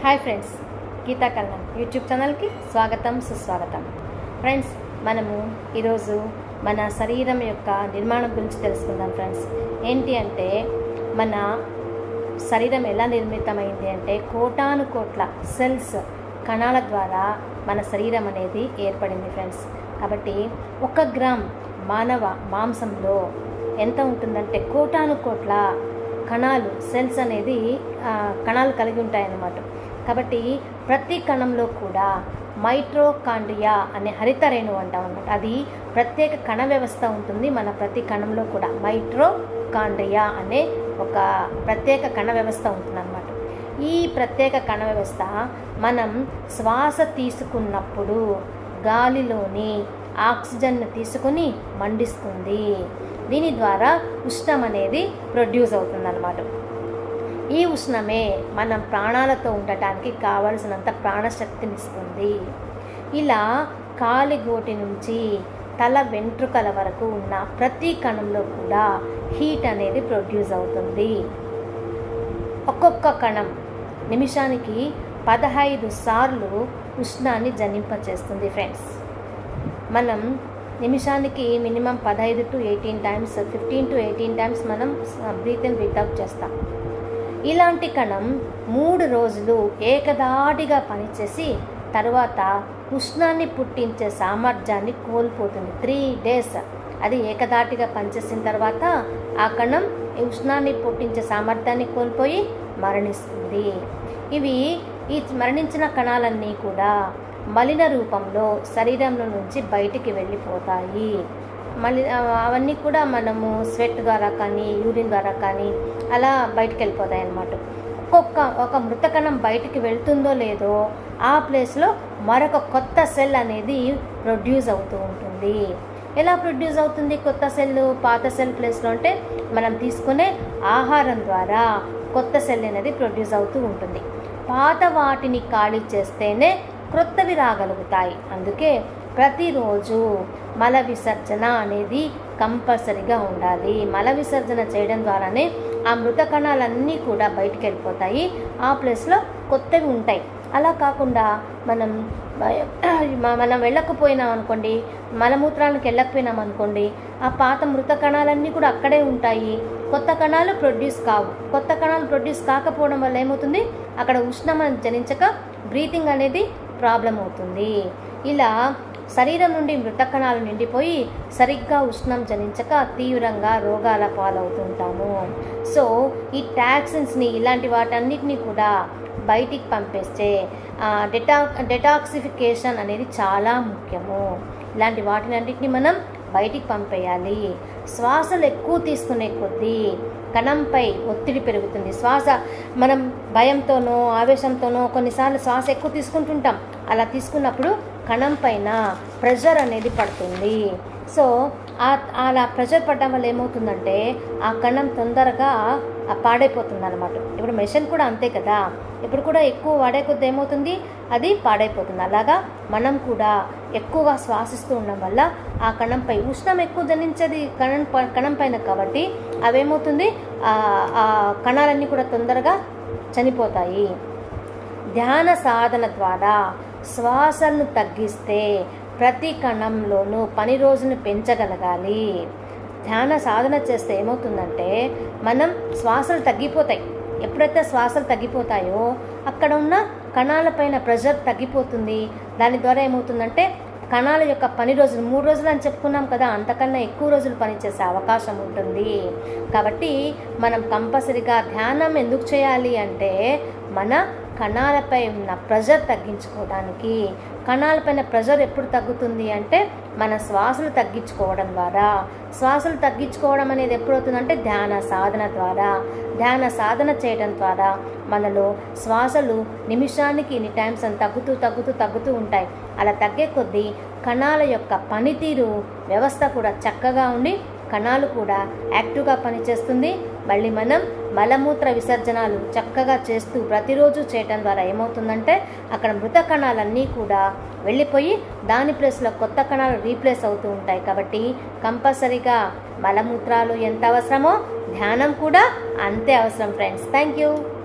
hi friends Geetha Kalyan YouTube ఛానల్కి స్వాగతం సుస్వాగతం ఫ్రెండ్స్ మనము ఈరోజు మన శరీరం యొక్క నిర్మాణం గురించి తెలుసుకుందాం ఫ్రెండ్స్ ఏంటి అంటే మన శరీరం ఎలా నిర్మితమైంది అంటే కోటాను కోట్ల సెల్స్ కణాల ద్వారా మన శరీరం అనేది ఏర్పడింది ఫ్రెండ్స్ కాబట్టి ఒక గ్రామ్ మానవ మాంసంలో ఎంత ఉంటుందంటే కోటాను కోట్ల కణాలు సెల్స్ అనేది ఆ, కణాలు కలిగి ఉంటాయన్నమాట కాబట్టి ప్రతి కణంలో కూడా మైట్రోకాండ్రియా అనే హరిత రేణువు అంటాం అనమాట అది ప్రత్యేక కణ వ్యవస్థ ఉంటుంది మన ప్రతి కణంలో కూడా మైట్రోకాండ్రియా అనే ఒక ప్రత్యేక కణ వ్యవస్థ ఉంటుందన్నమాట ఈ ప్రత్యేక కణ వ్యవస్థ మనం శ్వాస తీసుకున్నప్పుడు గాలిలోని ఆక్సిజన్ను తీసుకొని మండిస్తుంది దీని ద్వారా ఉష్ణం అనేది ప్రొడ్యూస్ అవుతుందన్నమాట ఈ ఉష్ణమే మనం ప్రాణాలతో ఉండటానికి కావలసినంత ప్రాణశక్తినిస్తుంది ఇలా కాలిగోటి నుంచి తల వెంట్రుకల వరకు ఉన్న ప్రతి కణంలో కూడా హీట్ అనేది ప్రొడ్యూస్ అవుతుంది ఒక్కొక్క కణం నిమిషానికి పదహైదు సార్లు ఉష్ణాన్ని జనింపచేస్తుంది ఫ్రెండ్స్ మనం నిమిషానికి మినిమం పదహైదు to eighteen times fifteen to eighteen times మనం బ్రీత్ ఇన్ బ్రీత్ అవుట్ చేస్తాం ఇలాంటి కణం మూడు రోజులు ఏకదాటిగా పనిచేసి తర్వాత ఉష్ణాన్ని పుట్టించే సామర్థ్యాన్ని కోల్పోతుంది త్రీ డేస్ అది ఏకదాటిగా పనిచేసిన తర్వాత ఆ కణం ఈ ఉష్ణాన్ని పుట్టించే సామర్థ్యాన్ని కోల్పోయి మరణిస్తుంది ఇవి ఈ మరణించిన కణాలన్నీ కూడా మలిన రూపంలో శరీరంలో నుంచి బయటికి వెళ్ళిపోతాయి మళ్ళీ అవన్నీ కూడా మనము స్వెట్ ద్వారా కానీ యూరిన్ ద్వారా కానీ అలా బయటికి వెళ్ళిపోతాయి అన్నమాట ఒక్కొక్క ఒక మృతకణం బయటికి వెళ్తుందో లేదో ఆ ప్లేస్లో మరొక కొత్త సెల్ అనేది ప్రొడ్యూస్ అవుతూ ఉంటుంది ఎలా ప్రొడ్యూస్ అవుతుంది కొత్త సెల్ పాత సెల్ ప్లేస్లో అంటే మనం తీసుకునే ఆహారం ద్వారా కొత్త సెల్ అనేది ప్రొడ్యూస్ అవుతూ ఉంటుంది పాత వాటిని ఖాళీ చేస్తేనే క్రొత్తవి రాగలుగుతాయి అందుకే ప్రతిరోజు మల విసర్జన అనేది కంపల్సరిగా ఉండాలి మల విసర్జన చేయడం ద్వారానే ఆ మృత కణాలన్నీ కూడా బయటికి వెళ్ళిపోతాయి ఆ ప్లేస్లో కొత్తవి ఉంటాయి అలా కాకుండా మనం మనం వెళ్ళకపోయినాం అనుకోండి మలమూత్రాలకు వెళ్ళకపోయినాం అనుకోండి ఆ పాత మృత కణాలన్నీ కూడా అక్కడే ఉంటాయి కొత్త కణాలు ప్రొడ్యూస్ కావు కొత్త కణాలు ప్రొడ్యూస్ కాకపోవడం వల్ల ఏమవుతుంది అక్కడ ఉష్ణం అనేది జనించక బ్రీతింగ్ అనేది ప్రాబ్లం అవుతుంది ఇలా శరీరం నుండి మృత కణాలు నిండిపోయి సరిగ్గా ఉష్ణం జనించక తీవ్రంగా రోగాల పాలవుతుంటాము సో ఈ టాక్సిన్స్ని ఇలాంటి వాటన్నిటిని కూడా బయటికి పంపేస్తే డెటా డెటాక్సిఫికేషన్ అనేది చాలా ముఖ్యము ఇలాంటి వాటినన్నిటిని మనం బయటికి పంపేయాలి శ్వాసలు ఎక్కువ తీసుకునే కొద్దీ కణంపై ఒత్తిడి పెరుగుతుంది శ్వాస మనం భయంతోనో ఆవేశంతోనో కొన్నిసార్లు శ్వాస ఎక్కువ తీసుకుంటుంటాం అలా తీసుకున్నప్పుడు కణం పైన ప్రెషర్ అనేది పడుతుంది సో అలా ప్రెషర్ పడడం వల్ల ఏమవుతుందంటే ఆ కణం తొందరగా పాడైపోతుంది అనమాట ఇప్పుడు మెషిన్ కూడా అంతే కదా ఇప్పుడు కూడా ఎక్కువ వాడే కొద్ది ఏమవుతుంది అది పాడైపోతుంది అలాగా మనం కూడా ఎక్కువగా శ్వాసిస్తూ ఉండడం వల్ల ఆ కణంపై ఉష్ణం ఎక్కువ జనించేది కణం కణం పైన కాబట్టి అవేమవుతుంది ఆ కణాలన్నీ కూడా తొందరగా చనిపోతాయి ధ్యాన సాధన ద్వారా శ్వాసను తగ్గిస్తే ప్రతి కణంలోనూ పని రోజును పెంచగలగాలి ధ్యాన సాధన చేస్తే ఏమవుతుందంటే మనం శ్వాసలు తగ్గిపోతాయి ఎప్పుడైతే శ్వాసలు తగ్గిపోతాయో అక్కడ ఉన్న కణాలపైన ప్రెషర్ తగ్గిపోతుంది దాని ద్వారా ఏమవుతుందంటే కణాల యొక్క పని రోజులు మూడు రోజులు అని చెప్పుకున్నాం కదా అంతకన్నా ఎక్కువ రోజులు పనిచేసే అవకాశం ఉంటుంది కాబట్టి మనం కంపల్సరిగా ధ్యానం ఎందుకు చేయాలి అంటే మన కణాలపై ఉన్న ప్రెషర్ తగ్గించుకోవడానికి కణాలపైన ప్రెషర్ ఎప్పుడు తగ్గుతుంది అంటే మన శ్వాసలు తగ్గించుకోవడం ద్వారా శ్వాసలు తగ్గించుకోవడం అనేది ఎప్పుడు అవుతుందంటే ధ్యాన సాధన ద్వారా ధ్యాన సాధన చేయడం ద్వారా మనలో శ్వాసలు నిమిషానికి ఇన్ని టైమ్స్ అని తగ్గుతూ తగ్గుతూ తగ్గుతూ ఉంటాయి అలా తగ్గే కొద్దీ కణాల యొక్క పనితీరు వ్యవస్థ కూడా చక్కగా ఉండి కణాలు కూడా యాక్టివ్గా పనిచేస్తుంది మళ్ళీ మనం మలమూత్ర విసర్జనాలు చక్కగా చేస్తూ ప్రతిరోజు చేయటం ద్వారా ఏమవుతుందంటే అక్కడ మృత కణాలన్నీ కూడా వెళ్ళిపోయి దాని ప్లేస్లో కొత్త కణాలు రీప్లేస్ అవుతూ ఉంటాయి కాబట్టి కంపల్సరీగా మలమూత్రాలు ఎంత అవసరమో ధ్యానం కూడా అంతే అవసరం ఫ్రెండ్స్ థ్యాంక్ యూ